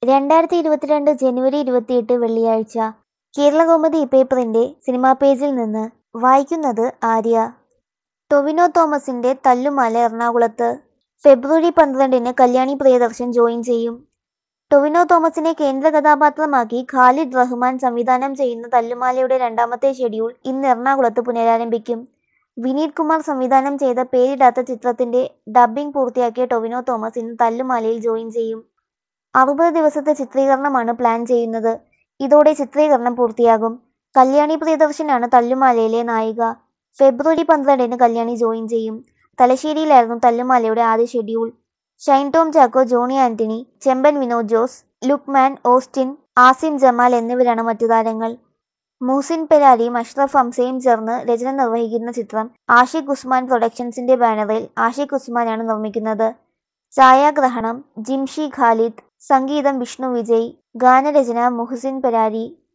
രണ്ടായിരത്തി ഇരുപത്തിരണ്ട് ജനുവരി ഇരുപത്തിയെട്ട് വെള്ളിയാഴ്ച കേരളകൗമുദി പേപ്പറിന്റെ സിനിമാ പേജിൽ നിന്ന് വായിക്കുന്നത് ആര്യ ടൊവിനോ തോമസിന്റെ തല്ലുമാല എറണാകുളത്ത് ഫെബ്രുവരി പന്ത്രണ്ടിന് കല്യാണി പ്രിയദർശൻ ജോയിൻ ചെയ്യും ടൊവിനോ തോമസിനെ കേന്ദ്ര കഥാപാത്രമാക്കി ഖാലിദ് റഹ്മാൻ സംവിധാനം ചെയ്യുന്ന തല്ലുമാലയുടെ രണ്ടാമത്തെ ഷെഡ്യൂൾ ഇന്ന് എറണാകുളത്ത് പുനരാരംഭിക്കും വിനീത് കുമാർ സംവിധാനം ചെയ്ത പേരിടാത്ത ചിത്രത്തിന്റെ ഡബ്ബിംഗ് പൂർത്തിയാക്കിയ ടൊവിനോ തോമസ് ഇന്ന് തല്ലുമാലയിൽ ജോയിൻ ചെയ്യും അറുപത് ദിവസത്തെ ചിത്രീകരണമാണ് പ്ലാൻ ചെയ്യുന്നത് ഇതോടെ ചിത്രീകരണം പൂർത്തിയാകും കല്യാണി പ്രിയദർശനാണ് തല്ലുമാലയിലെ നായിക ഫെബ്രുവരി പന്ത്രണ്ടിന് കല്യാണി ജോയിൻ ചെയ്യും തലശ്ശേരിയിലായിരുന്നു തല്ലുമാലയുടെ ആദ്യ schedule Shine Tom Chacko Johny Antony Chemban Vinod Jose Lukman Austin Asim Jamal എന്നിവരാണ് മറ്റു താരങ്ങൾ മുഹസിൻ പെരാരിയും അഷ്റഫ് ഹംസയും ചേർന്ന് രചന നിർവഹിക്കുന്ന ചിത്രം ആഷിഖ് ഉസ്മാൻ പ്രൊഡക്ഷൻസിന്റെ ബാനറിൽ ആഷിഖ് ഉസ്മാനാണ് നിർമ്മിക്കുന്നത് ഛായാഗ്രഹണം ജിംഷി ഖാലിദ് സംഗീതം വിഷ്ണു വിജയ് ഗാനരചന മുഹസിൻ പെരാരി